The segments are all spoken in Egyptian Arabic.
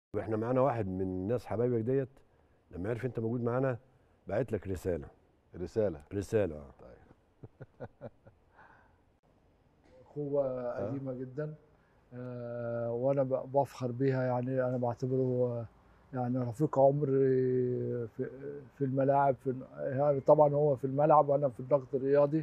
واحنا معانا واحد من الناس حبايبك ديت لما عرف انت موجود معانا بعت لك رساله رساله رساله اه اخوه قديمه جدا آه، وانا ب- بفخر بيها يعني انا بعتبره آه، يعني رفيق عمري في في الملاعب في يعني طبعا هو في الملعب وانا في النقد الرياضي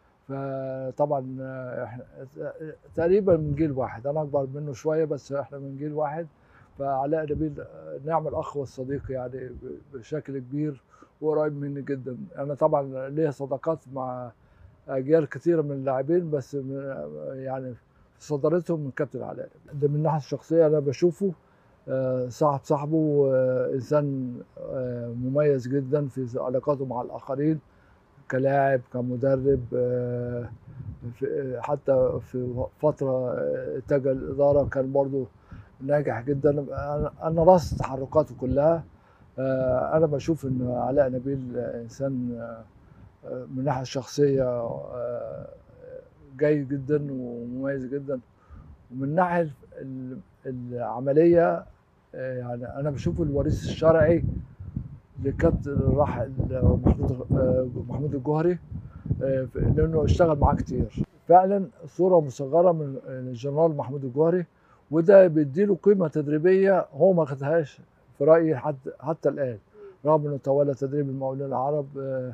فطبعا آه، احنا تقريبا من جيل واحد انا اكبر منه شويه بس احنا من جيل واحد فعلاء نبيل آه، نعم الاخ والصديق يعني ب- بشكل كبير وقريب مني جدا انا طبعا ليا صداقات مع اجيال كثيره من اللاعبين بس من يعني في صدارتهم من كابتن علاء ده من الناحيه الشخصيه انا بشوفه آه، صاحب صاحبه آه، انسان آه، مميز جدا في علاقاته مع الاخرين كلاعب كمدرب آه، في- حتى في فتره آه، اتجه الاداره كان برضه ناجح جدا انا أنا راس تحركاته كلها آه، انا بشوف ان علاء نبيل انسان آه، آه، من الناحيه الشخصيه آه، جيد جدا ومميز جدا ومن الناحيه ال- العمليه آه، يعني انا بشوفه الوريث الشرعي لكابتن الراحل محمود آه، محمود الجوهري آه، لانه اشتغل معاه كتير فعلا صوره مصغره من الجنرال محمود الجوهري وده بيديله قيمه تدريبيه هو ما خدهاش في رايي حتى حتى الان رغم انه تولى تدريب المقاولين العرب آه،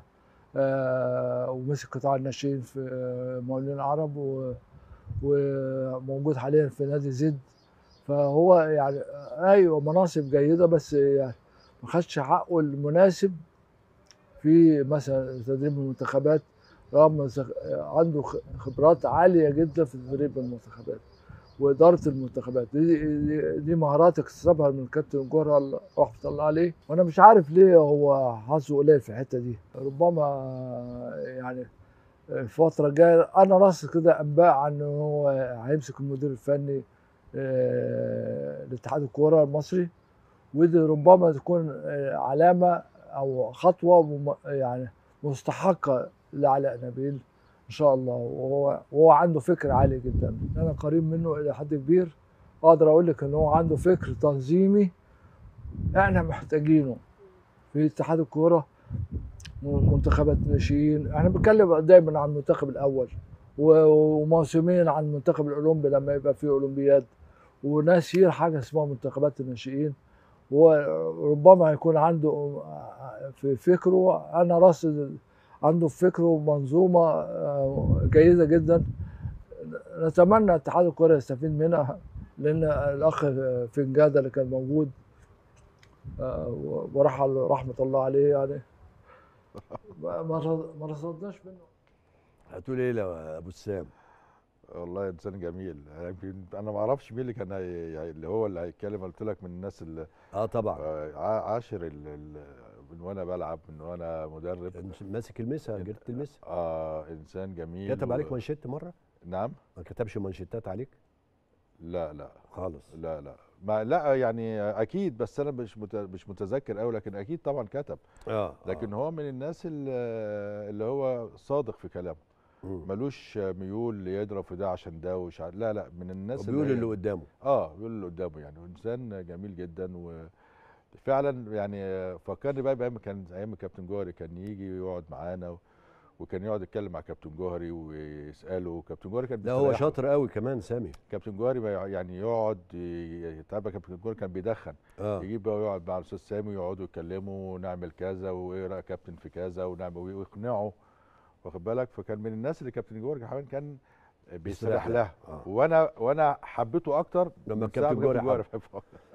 آه، ومسك قطاع الناشئين في آه، المقاولين العرب و- وموجود حاليا في نادي زد فهو يعني آه، ايوه مناصب جيده بس يعني ما خدش حقه المناسب في مثلا تدريب المنتخبات رغم زخ- عنده خ- خبرات عاليه جدا في تدريب المنتخبات واداره المنتخبات دي, دي, دي مهارات اكتسبها من الكابتن جوهر الله- رحمه الله عليه وانا مش عارف ليه هو حظه قليل في الحته دي ربما يعني الفتره الجايه انا راس كده انباء عن إن هو هيمسك المدير الفني آه، لاتحاد الكوره المصري ودي ربما تكون آه، علامه او خطوه مم- يعني مستحقه لعلاء نبيل ان شاء الله وهو وهو عنده فكر عالي جدا انا قريب منه الى حد كبير اقدر اقول لك ان هو عنده فكر تنظيمي احنا محتاجينه في اتحاد الكوره منتخبات ناشئين احنا بنتكلم دايما عن المنتخب الاول و- وموسمين عن المنتخب الاولمبي لما يبقى فيه اولمبياد وناسيين حاجه اسمها منتخبات الناشئين وربما يكون عنده في فكره انا راصد عنده في فكره منظومه آه، جيده جدا نتمنى اتحاد الكره يستفيد منها لان الاخ فنجاده اللي كان موجود آه، ورحل رحمه الله عليه يعني ما ما ما رصدناش منه هتقول ايه لو ابو السام والله انسان جميل يمكن انا ما اعرفش مين اللي كان هي... هي- اللي هو اللي هيتكلم قلت لك من الناس اللي اه طبعا آه، ع- عاشر ال... ال... من وانا بلعب من وانا مدرب كان ماسك المسا جريده المسا اه انسان جميل كتب و- عليك مانشيت مره نعم ما كتبش مانشيتات عليك لا لا خالص لا لا ما لا يعني اكيد بس انا مش مت... مش متذكر قوي لكن اكيد طبعا كتب اه لكن هو من الناس اللي, اللي هو صادق في كلامه مم. ملوش ميول يضرب في ده عشان ده ومش عارف- لا لا من الناس وبيقول هي- اللي قدامه اه بيقول اللي قدامه يعني انسان جميل جدا وفعلا يعني فكرني بقى بايام كان ايام الكابتن جوهري كان يجي يقعد معانا و- وكان يقعد يتكلم مع كابتن جوهري ويساله كابتن جوهري كان لا هو بيستريحه. شاطر قوي كمان سامي كابتن جوهري ما يع- يعني يقعد ي- يتابع كابتن جوهري كان بيدخن اه يجيب بقى يقعد مع الاستاذ سامي يقعدوا يتكلموا ونعمل كذا وايه رايك يا كابتن في كذا ونعمل ويقنعه واخد بالك فكان من الناس اللي كابتن جوهري كمان كان بيستريح بيستريح لها لها. آه. وانا وانا حبيته اكتر لما من كابتن ساعة ما جوهري جوهري حب. بحبه أكتر.